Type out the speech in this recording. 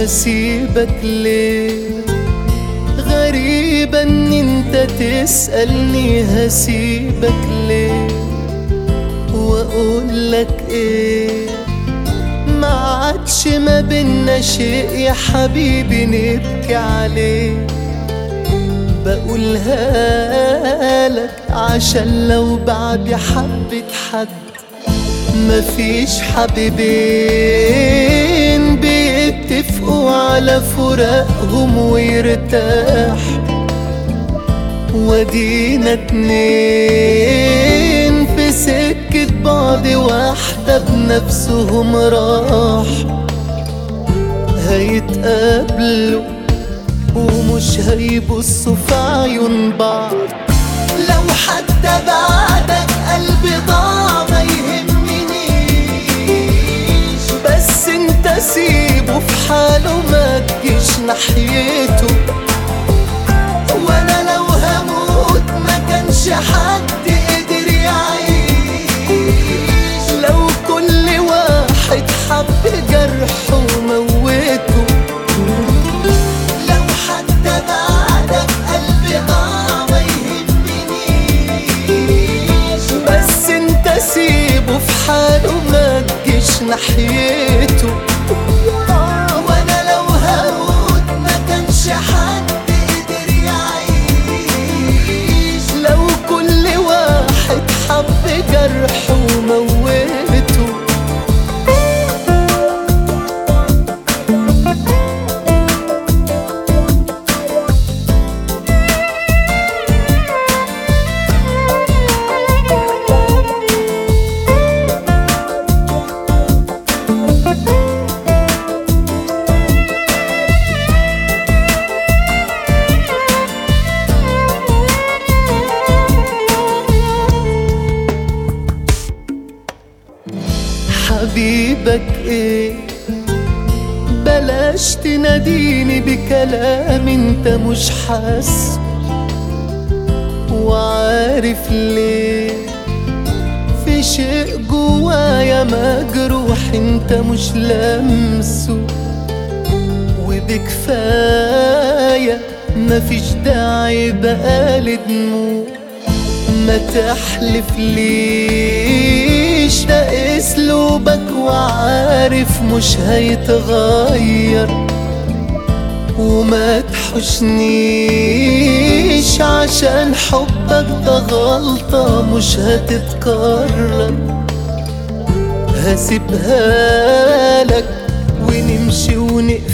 هسيبك ليه غريبة ان انت تسألني هسيبك ليه واقول لك ايه ما عادش ما بينا شيء يا حبيبي نبكي عليه بقولها لك عشان لو بعد حبة حد مفيش حبيبين بيتفقوا على فراقهم ويرتاحوا ودينا اتنين في سكة بعض واحدة بنفسهم راح هيتقابلوا ومش هيبصوا في عيون بعض لو حتى بعدك قلبي ضاع ما يهمنيش بس انت سيبه في حاله ما تجيش ناحيته وانا لو هموت ما كانش حد قدر يعيش لو كل واحد حب جرحه وموته لو حتى بعدك قلبي ضاع ما يهمنيش بس انت سيبه في حاله ما تجيش ناحيته وانا لو هموت ما كانش حد قدر يعيش لو كل واحد حب جرحه وموته حبيبك ايه بلاش تناديني بكلام انت مش حاسه وعارف ليه في شيء جوايا مجروح انت مش لامسه وبكفاية مفيش داعي بقى لدموع ما تحلف ليش ده اسلوبك وعارف مش هيتغير وما تحشنيش عشان حبك ده غلطة مش هتتكرر هسيبها لك ونمشي ونقفل